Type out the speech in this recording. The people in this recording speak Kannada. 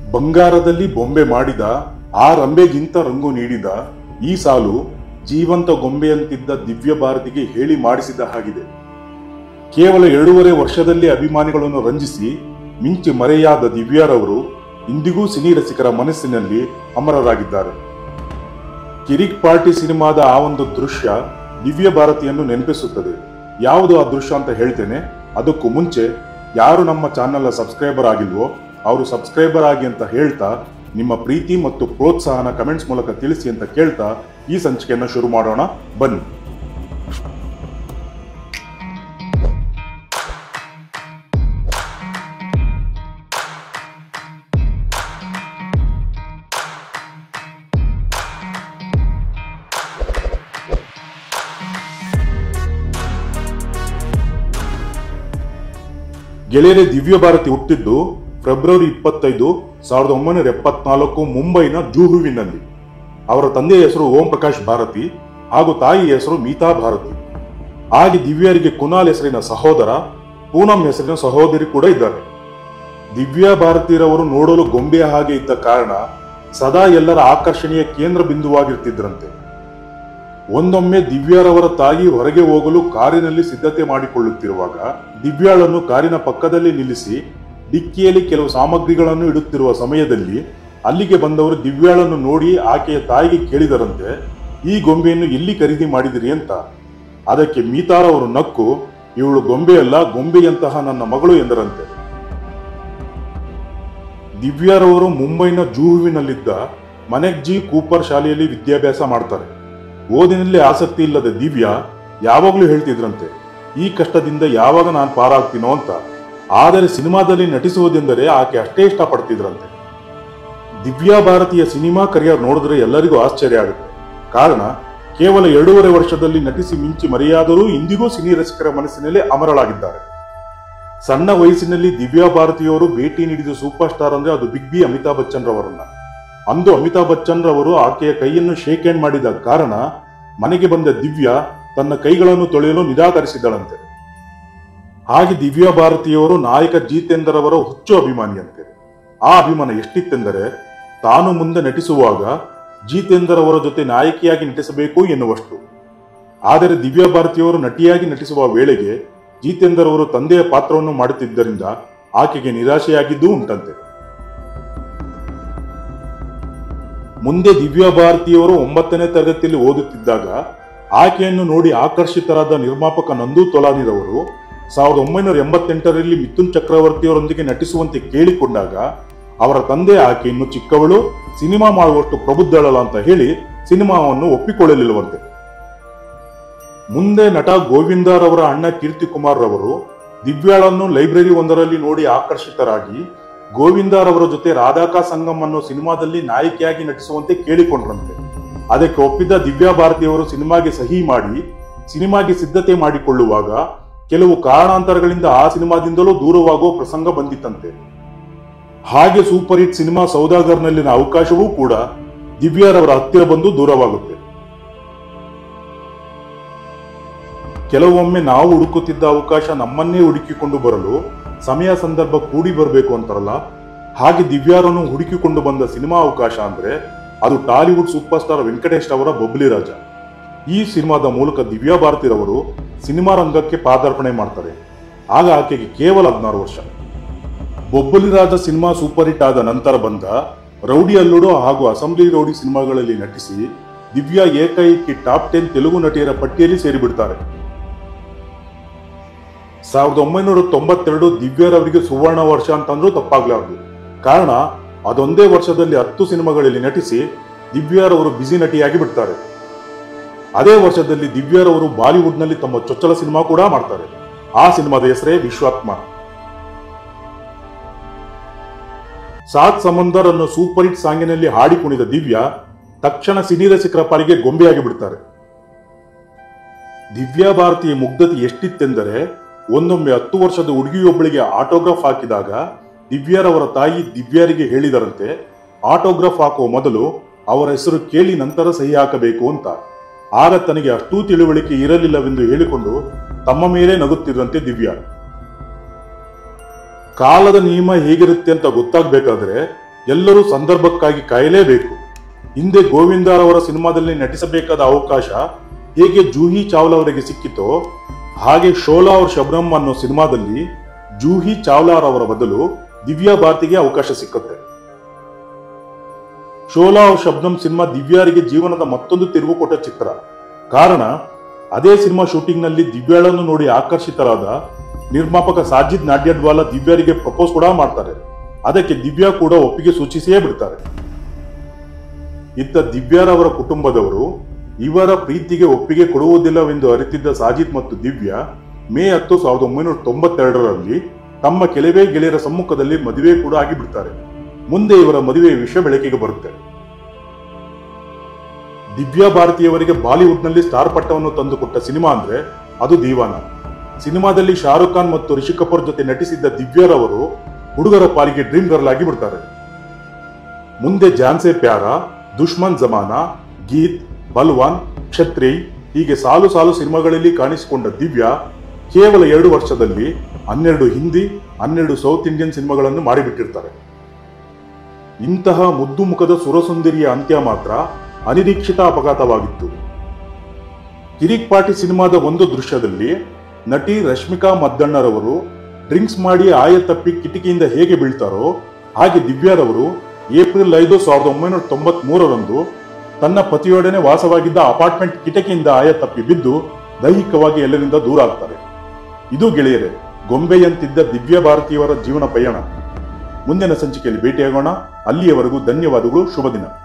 ಬಂಗಾರದಲ್ಲಿ ಬೊಂಬೆ ಮಾಡಿದ ಆ ರಂಬೆಗಿಂತ ರಂಗು ನೀಡಿದ ಈ ಸಾಲು ಜೀವಂತ ಗೊಂಬೆಯಂತಿದ್ದ ದಿವ್ಯ ಭಾರತಿಗೆ ಹೇಳಿ ಮಾಡಿಸಿದ ಹಾಗಿದೆ ಕೇವಲ ಎರಡೂವರೆ ವರ್ಷದಲ್ಲಿ ಅಭಿಮಾನಿಗಳನ್ನು ರಂಜಿಸಿ ಮಿಂಚಿ ಮರೆಯಾದ ದಿವ್ಯಾರವರು ಇಂದಿಗೂ ಸಿನಿ ರಸಿಕರ ಮನಸ್ಸಿನಲ್ಲಿ ಅಮರರಾಗಿದ್ದಾರೆ ಕಿರಿಕ್ ಪಾರ್ಟಿ ಸಿನಿಮಾದ ಆ ಒಂದು ದೃಶ್ಯ ದಿವ್ಯ ಭಾರತಿಯನ್ನು ನೆನಪಿಸುತ್ತದೆ ಯಾವುದು ಆ ದೃಶ್ಯ ಅಂತ ಹೇಳ್ತೇನೆ ಅದಕ್ಕೂ ಮುಂಚೆ ಯಾರು ನಮ್ಮ ಚಾನೆಲ್ ಸಬ್ಸ್ಕ್ರೈಬರ್ ಆಗಿಲ್ವೋ ಅವರು ಸಬ್ಸ್ಕ್ರೈಬರ್ ಆಗಿ ಅಂತ ಹೇಳ್ತಾ ನಿಮ್ಮ ಪ್ರೀತಿ ಮತ್ತು ಪ್ರೋತ್ಸಾಹನ ಕಮೆಂಟ್ಸ್ ಮೂಲಕ ತಿಳಿಸಿ ಅಂತ ಕೇಳ್ತಾ ಈ ಸಂಚಿಕೆಯನ್ನು ಶುರು ಮಾಡೋಣ ಬನ್ನಿ ಗೆಳೆಯರೆ ದಿವ್ಯ ಭಾರತಿ ಹುಟ್ಟಿದ್ದು ಫೆಬ್ರವರಿ ಇಪ್ಪತ್ತೈದು ಸಾವಿರದ ಒಂಬೈನೂರ ಎಪ್ಪತ್ನಾಲ್ಕು ಮುಂಬೈನ ಜೂಹುವಿನಲ್ಲಿ ಅವರ ತಂದೆಯ ಹೆಸರು ಓಂ ಪ್ರಕಾಶ್ ಭಾರತಿ ಹಾಗೂ ತಾಯಿ ಹೆಸರು ಮೀತಾ ಭಾರತಿ ಹಾಗೆ ದಿವ್ಯರಿಗೆ ಕುನಾಲ್ ಹೆಸರಿನ ಸಹೋದರ ಪೂನಂ ಹೆಸರಿನ ಸಹೋದರಿ ಕೂಡ ಇದ್ದಾರೆ ದಿವ್ಯಾ ಭಾರತಿರವರು ನೋಡಲು ಗೊಂಬೆಯ ಹಾಗೆ ಇದ್ದ ಕಾರಣ ಸದಾ ಎಲ್ಲರ ಆಕರ್ಷಣೆಯ ಕೇಂದ್ರ ಬಿಂದುವಾಗಿರ್ತಿದ್ರಂತೆ ಒಂದೊಮ್ಮೆ ದಿವ್ಯಾರವರ ತಾಯಿ ಹೊರಗೆ ಹೋಗಲು ಕಾರಿನಲ್ಲಿ ಸಿದ್ಧತೆ ಮಾಡಿಕೊಳ್ಳುತ್ತಿರುವಾಗ ದಿವ್ಯಾಳನ್ನು ಕಾರಿನ ಪಕ್ಕದಲ್ಲಿ ನಿಲ್ಲಿಸಿ ಡಿಕ್ಕಿಯಲ್ಲಿ ಕೆಲವು ಸಾಮಗ್ರಿಗಳನ್ನು ಇಡುತ್ತಿರುವ ಸಮಯದಲ್ಲಿ ಅಲ್ಲಿಗೆ ಬಂದವರು ದಿವ್ಯಾಳನ್ನು ನೋಡಿ ಆಕೆಯ ತಾಯಿಗೆ ಕೇಳಿದರಂತೆ ಈ ಗೊಂಬೆಯನ್ನು ಎಲ್ಲಿ ಖರೀದಿ ಮಾಡಿದಿರಿ ಅಂತ ಅದಕ್ಕೆ ಮೀತಾರವರು ನಕ್ಕು ಇವಳು ಗೊಂಬೆಯಲ್ಲ ಗೊಂಬೆಯಂತಹ ನನ್ನ ಮಗಳು ಎಂದರಂತೆ ದಿವ್ಯಾರವರು ಮುಂಬೈನ ಜೂಹುವಿನಲ್ಲಿದ್ದ ಮನೆಗ್ಜಿ ಕೂಪರ್ ಶಾಲೆಯಲ್ಲಿ ವಿದ್ಯಾಭ್ಯಾಸ ಮಾಡ್ತಾರೆ ಓದಿನಲ್ಲಿ ಆಸಕ್ತಿ ಇಲ್ಲದ ದಿವ್ಯಾ ಯಾವಾಗಲೂ ಹೇಳ್ತಿದ್ರಂತೆ ಈ ಕಷ್ಟದಿಂದ ಯಾವಾಗ ನಾನು ಪಾರಾಗ್ತೀನೋ ಅಂತ ಆದರೆ ಸಿನಿಮಾದಲ್ಲಿ ನಟಿಸುವುದೆಂದರೆ ಆಕೆ ಅಷ್ಟೇ ಇಷ್ಟಪಡ್ತಿದ್ರಂತೆ ದಿವ್ಯಾ ಭಾರತೀಯ ಸಿನಿಮಾ ಕರಿಯರ್ ನೋಡಿದ್ರೆ ಎಲ್ಲರಿಗೂ ಆಶ್ಚರ್ಯ ಆಗುತ್ತೆ ಕಾರಣ ಕೇವಲ ಎರಡೂವರೆ ವರ್ಷದಲ್ಲಿ ನಟಿಸಿ ಮಿಂಚಿ ಮರೆಯಾದರೂ ಇಂದಿಗೂ ಸಿನಿ ರಸಿಕರ ಮನಸ್ಸಿನಲ್ಲಿ ಅಮರಳಾಗಿದ್ದಾರೆ ಸಣ್ಣ ವಯಸ್ಸಿನಲ್ಲಿ ದಿವ್ಯಾ ಭಾರತಿಯವರು ಭೇಟಿ ನೀಡಿದ ಸೂಪರ್ ಸ್ಟಾರ್ ಅಂದ್ರೆ ಅದು ಬಿಗ್ ಬಿ ಅಮಿತಾಬ್ ಬಚ್ಚನ್ ರವರನ್ನ ಅಂದು ಅಮಿತಾಬ್ ಬಚ್ಚನ್ ರವರು ಆಕೆಯ ಕೈಯನ್ನು ಶೇಕ್ ಹ್ಯಾಂಡ್ ಮಾಡಿದ ಕಾರಣ ಮನೆಗೆ ಬಂದ ದಿವ್ಯಾ ತನ್ನ ಕೈಗಳನ್ನು ತೊಳೆಯಲು ನಿರಾಕರಿಸಿದಳಂತೆ ಹಾಗೆ ದಿವ್ಯಾ ಭಾರತಿಯವರು ನಾಯಕ ಜಿತೇಂದರ್ ಅವರ ಹುಚ್ಚು ಅಭಿಮಾನಿಯಂತೆ ಆ ಅಭಿಮಾನ ಎಷ್ಟಿತ್ತೆಂದರೆ ತಾನು ಮುಂದೆ ನಟಿಸುವಾಗ ಜಿತೇಂದರ್ ಅವರ ಜೊತೆ ನಾಯಕಿಯಾಗಿ ನಟಿಸಬೇಕು ಎನ್ನುವಷ್ಟು ಆದರೆ ದಿವ್ಯಾ ಭಾರತಿಯವರು ನಟಿಯಾಗಿ ನಟಿಸುವ ವೇಳೆಗೆ ಜಿತೇಂದರ್ ಅವರು ತಂದೆಯ ಪಾತ್ರವನ್ನು ಮಾಡುತ್ತಿದ್ದರಿಂದ ಆಕೆಗೆ ನಿರಾಶೆಯಾಗಿದ್ದೂ ಉಂಟಂತೆ ಮುಂದೆ ದಿವ್ಯಾ ಭಾರತಿಯವರು ಒಂಬತ್ತನೇ ತರಗತಿಯಲ್ಲಿ ಓದುತ್ತಿದ್ದಾಗ ಆಕೆಯನ್ನು ನೋಡಿ ಆಕರ್ಷಿತರಾದ ನಿರ್ಮಾಪಕ ನಂದು ತೊಲಾನಿರವರು ಸಾವಿರದ ಒಂಬೈನೂರ ಎಂಬತ್ತೆಂಟರಲ್ಲಿ ಮಿಥುನ್ ಚಕ್ರವರ್ತಿಯವರೊಂದಿಗೆ ನಟಿಸುವಂತೆ ಕೇಳಿಕೊಂಡಾಗ ಅವರ ತಂದೆ ಆಕೆಯನ್ನು ಚಿಕ್ಕವಳು ಸಿನಿಮಾ ಮಾಡುವಷ್ಟು ಪ್ರಬುದ್ಧಳಲ್ಲ ಅಂತ ಹೇಳಿ ಸಿನಿಮಾವನ್ನು ಒಪ್ಪಿಕೊಳ್ಳಲಿಲ್ಲವಂತೆ ಮುಂದೆ ನಟ ಗೋವಿಂದರವರ ಅಣ್ಣ ಕೀರ್ತಿ ಕುಮಾರ್ ರವರು ದಿವ್ಯಾಳನ್ನು ಲೈಬ್ರರಿ ಒಂದರಲ್ಲಿ ನೋಡಿ ಆಕರ್ಷಿತರಾಗಿ ಗೋವಿಂದರವರ ಜೊತೆ ರಾಧಾಕಾ ಸಂಗಮ್ ಅನ್ನೋ ಸಿನಿಮಾದಲ್ಲಿ ನಾಯಕಿಯಾಗಿ ನಟಿಸುವಂತೆ ಕೇಳಿಕೊಂಡ್ರಂತೆ ಅದಕ್ಕೆ ಒಪ್ಪಿದ್ದ ದಿವ್ಯಾ ಭಾರತಿಯವರು ಸಿನಿಮಾಗೆ ಸಹಿ ಮಾಡಿ ಸಿನಿಮಾಗೆ ಸಿದ್ಧತೆ ಮಾಡಿಕೊಳ್ಳುವಾಗ ಕೆಲವು ಕಾರಣಾಂತರಗಳಿಂದ ಆ ಸಿನಿಮಾದಿಂದಲೂ ದೂರವಾಗುವ ಪ್ರಸಂಗ ಬಂದಿತ್ತಂತೆ ಹಾಗೆ ಸೂಪರ್ ಹಿಟ್ ಸಿನಿಮಾ ಸೌದಾಗರ್ನಲ್ಲಿನ ಅವಕಾಶವೂ ಕೂಡ ದಿವ್ಯಾರವರ ಹತ್ತಿರ ಬಂದು ದೂರವಾಗುತ್ತೆ ಕೆಲವೊಮ್ಮೆ ನಾವು ಹುಡುಕುತ್ತಿದ್ದ ಅವಕಾಶ ನಮ್ಮನ್ನೇ ಹುಡುಕಿಕೊಂಡು ಬರಲು ಸಮಯ ಸಂದರ್ಭ ಕೂಡಿ ಬರಬೇಕು ಅಂತಾರಲ್ಲ ಹಾಗೆ ದಿವ್ಯಾರನ್ನು ಹುಡುಕಿಕೊಂಡು ಬಂದ ಸಿನಿಮಾ ಅವಕಾಶ ಅಂದ್ರೆ ಅದು ಟಾಲಿವುಡ್ ಸೂಪರ್ ಸ್ಟಾರ್ ವೆಂಕಟೇಶ್ ಅವರ ಬೊಬ್ಲಿ ರಾಜ ಈ ಸಿನಿಮಾದ ಮೂಲಕ ದಿವ್ಯಾ ಭಾರತಿರವರು ಸಿನಿಮಾ ರಂಗಕ್ಕೆ ಪಾದಾರ್ಪಣೆ ಮಾಡ್ತಾರೆ ಆಗ ಆಕೆಗೆ ಕೇವಲ ಹದಿನಾರು ವರ್ಷ Bobbili Raja cinema super hit ಆದ ನಂತರ ಬಂದ ರೌಡಿ ಅಲ್ಲುಡು ಹಾಗೂ ಅಸೆಂಬ್ಲಿ ರೌಡಿ ಸಿನಿಮಾಗಳಲ್ಲಿ ನಟಿಸಿ ದಿವ್ಯಾ ಏಕೈಕಿ ಟಾಪ್ ಟೆನ್ ತೆಲುಗು ನಟಿಯರ ಪಟ್ಟಿಯಲ್ಲಿ ಸೇರಿಬಿಡ್ತಾರೆ ಸಾವಿರದ ಒಂಬೈನೂರ ತೊಂಬತ್ತೆರಡು ದಿವ್ಯರವರಿಗೆ ಸುವರ್ಣ ವರ್ಷ ಅಂತಂದ್ರೂ ತಪ್ಪಾಗ್ಲಾರ್ದು ಕಾರಣ ಅದೊಂದೇ ವರ್ಷದಲ್ಲಿ ಹತ್ತು ಸಿನಿಮಾಗಳಲ್ಲಿ ನಟಿಸಿ ದಿವ್ಯಾರವರು ಬಿಸಿ ನಟಿಯಾಗಿ ಬಿಡ್ತಾರೆ ಅದೇ ವರ್ಷದಲ್ಲಿ ದಿವ್ಯಾರವರು ಬಾಲಿವುಡ್ನಲ್ಲಿ ತಮ್ಮ ಚೊಚ್ಚಲ ಸಿನಿಮಾ ಕೂಡ ಮಾಡ್ತಾರೆ ಆ ಸಿನಿಮಾದ ಹೆಸರೇ ವಿಶ್ವಾತ್ಮ ಸಾತ್ ಸಮಂದರ್ ಅನ್ನೋ ಸೂಪರ್ ಹಿಟ್ ಸಾಂಗಿನಲ್ಲಿ ಹಾಡಿ ಕುಣಿದ ದಿವ್ಯಾ ತಕ್ಷಣ ಸಿನಿ ರಸಿಕರ ಪಾಲಿಗೆ ಗೊಂಬೆಯಾಗಿ ಬಿಡ್ತಾರೆ ದಿವ್ಯಾ ಭಾರತಿಯ ಮುಗ್ಧತೆ ಎಷ್ಟಿತ್ತೆಂದರೆ ಒಂದೊಮ್ಮೆ ಹತ್ತು ವರ್ಷದ ಹುಡುಗಿಯೊಬ್ಬಳಿಗೆ ಆಟೋಗ್ರಾಫ್ ಹಾಕಿದಾಗ ದಿವ್ಯಾರವರ ತಾಯಿ ದಿವ್ಯಾರಿಗೆ ಹೇಳಿದರಂತೆ ಆಟೋಗ್ರಾಫ್ ಹಾಕುವ ಮೊದಲು ಅವರ ಹೆಸರು ಕೇಳಿ ನಂತರ ಸಹಿ ಹಾಕಬೇಕು ಅಂತ ಆಗ ತನಗೆ ಅಷ್ಟೂ ತಿಳುವಳಿಕೆ ಇರಲಿಲ್ಲವೆಂದು ಹೇಳಿಕೊಂಡು ತಮ್ಮ ಮೇಲೆ ನಗುತ್ತಿದ್ರಂತೆ ದಿವ್ಯಾ ಕಾಲದ ನಿಯಮ ಹೇಗಿರುತ್ತೆ ಅಂತ ಗೊತ್ತಾಗ್ಬೇಕಾದ್ರೆ ಎಲ್ಲರೂ ಸಂದರ್ಭಕ್ಕಾಗಿ ಕಾಯಲೇಬೇಕು ಹಿಂದೆ ಗೋವಿಂದರವರ ಸಿನಿಮಾದಲ್ಲಿ ನಟಿಸಬೇಕಾದ ಅವಕಾಶ ಹೇಗೆ ಜೂಹಿ ಚಾವ್ಲಾ ಅವರಿಗೆ ಸಿಕ್ಕಿತೋ ಹಾಗೆ ಶೋಲಾ ಅವ್ರ ಶಬ್ನಮ್ ಅನ್ನೋ ಸಿನಿಮಾದಲ್ಲಿ ಜೂಹಿ ಚಾವ್ಲಾರವರ ಬದಲು ದಿವ್ಯಾ ಭಾರತಿಗೆ ಅವಕಾಶ ಸಿಕ್ಕುತ್ತೆ ಶೋಲಾ ಅವ್ರ ಶಬ್ನಮ್ ಸಿನಿಮಾ ದಿವ್ಯಾರಿಗೆ ಜೀವನದ ಮತ್ತೊಂದು ತಿರುವು ಕೊಟ್ಟ ಚಿತ್ರ ಕಾರಣ ಅದೇ ಸಿನಿಮಾ ಶೂಟಿಂಗ್ನಲ್ಲಿ ದಿವ್ಯಾಳನ್ನು ನೋಡಿ ಆಕರ್ಷಿತರಾದ ನಿರ್ಮಾಪಕ ಸಾಜಿದ್ ನಾಡ್ಯಡ್ವಾಲ ದಿವ್ಯಾರಿಗೆ ಪ್ರಪೋಸ್ ಕೂಡ ಮಾಡ್ತಾರೆ ಅದಕ್ಕೆ ದಿವ್ಯಾ ಕೂಡ ಒಪ್ಪಿಗೆ ಸೂಚಿಸಿಯೇ ಬಿಡ್ತಾರೆ ಇತ್ತ ದಿವ್ಯಾರವರ ಕುಟುಂಬದವರು ಇವರ ಪ್ರೀತಿಗೆ ಒಪ್ಪಿಗೆ ಕೊಡುವುದಿಲ್ಲವೆಂದು ಅರಿತಿದ್ದ ಸಾಜಿದ್ ಮತ್ತು ದಿವ್ಯಾ ಮೇ ಹತ್ತು ಸಾವಿರದ ಒಂಬೈನೂರ ತೊಂಬತ್ತೆರಡರಲ್ಲಿ ತಮ್ಮ ಕೆಲವೇ ಗೆಳೆಯರ ಸಮ್ಮುಖದಲ್ಲಿ ಮದುವೆ ಕೂಡ ಆಗಿಬಿಡ್ತಾರೆ ಮುಂದೆ ಇವರ ಮದುವೆ ವಿಷಯ ಬೆಳಕಿಗೆ ಬರುತ್ತೆ ದಿವ್ಯಾ ಭಾರತಿಯವರಿಗೆ ಬಾಲಿವುಡ್ನಲ್ಲಿ ಸ್ಟಾರ್ ಪಟ್ಟವನ್ನು ತಂದುಕೊಟ್ಟ ಸಿನಿಮಾ ಅಂದ್ರೆ ಅದು ದೀವಾನ ಸಿನಿಮಾದಲ್ಲಿ ಶಾರುಖ್ ಖಾನ್ ಮತ್ತು ರಿಷಿ ಕಪೂರ್ ಜೊತೆ ನಟಿಸಿದ್ದ ದಿವ್ಯಾರವರು ಹುಡುಗರ ಪಾಲಿಗೆ ಡ್ರೀಮ್ ಗರ್ಲ್ ಆಗಿ ಬಿಡ್ತಾರೆ ಮುಂದೆ ಜಾನ್ಸೆ ಪ್ಯಾರ ದುಶ್ಮನ್ ಜಮಾನಾ ಗೀತ್ ಬಲ್ವಾನ್ ಕ್ಷತ್ರಿ ಹೀಗೆ ಸಾಲು ಸಾಲು ಸಿನಿಮಾಗಳಲ್ಲಿ ಕಾಣಿಸಿಕೊಂಡ ದಿವ್ಯಾ ಕೇವಲ ಎರಡು ವರ್ಷದಲ್ಲಿ ಹನ್ನೆರಡು ಹಿಂದಿ ಹನ್ನೆರಡು ಸೌತ್ ಇಂಡಿಯನ್ ಸಿನಿಮಾಗಳನ್ನು ಮಾಡಿಬಿಟ್ಟಿರ್ತಾರೆ ಇಂತಹ ಮುದ್ದು ಮುಖದ ಸುರಸುಂದರಿಯ ಅಂತ್ಯ ಮಾತ್ರ ಅನಿರೀಕ್ಷಿತ ಅಪಘಾತವಾಗಿತ್ತು ಕಿರಿಕ್ ಪಾರ್ಟಿ ಸಿನಿಮಾದ ಒಂದು ದೃಶ್ಯದಲ್ಲಿ ನಟಿ ರಶ್ಮಿಕಾ ಮದ್ದಣ್ಣರವರು ಡ್ರಿಂಕ್ಸ್ ಮಾಡಿ ಆಯ ತಪ್ಪಿ ಕಿಟಕಿಯಿಂದ ಹೇಗೆ ಬೀಳ್ತಾರೋ ಹಾಗೆ ದಿವ್ಯಾರವರು ಏಪ್ರಿಲ್ ಐದು ಸಾವಿರದ ಒಂಬೈನೂರ ತೊಂಬತ್ ಮೂರರಂದು ತನ್ನ ಪತಿಯೊಡನೆ ವಾಸವಾಗಿದ್ದ ಅಪಾರ್ಟ್ಮೆಂಟ್ ಕಿಟಕಿಯಿಂದ ಆಯ ತಪ್ಪಿ ಬಿದ್ದು ದೈಹಿಕವಾಗಿ ಎಲ್ಲರಿಂದ ದೂರ ಆಗ್ತಾರೆ ಇದು ಗೆಳೆಯರೆ ಗೊಂಬೆಯಂತಿದ್ದ ದಿವ್ಯ ಭಾರತೀಯವರ ಜೀವನ ಪಯಣ ಮುಂದಿನ ಸಂಚಿಕೆಯಲ್ಲಿ ಭೇಟಿಯಾಗೋಣ ಅಲ್ಲಿಯವರೆಗೂ ಧನ್ಯವಾದಗಳು ಶುಭ ದಿನ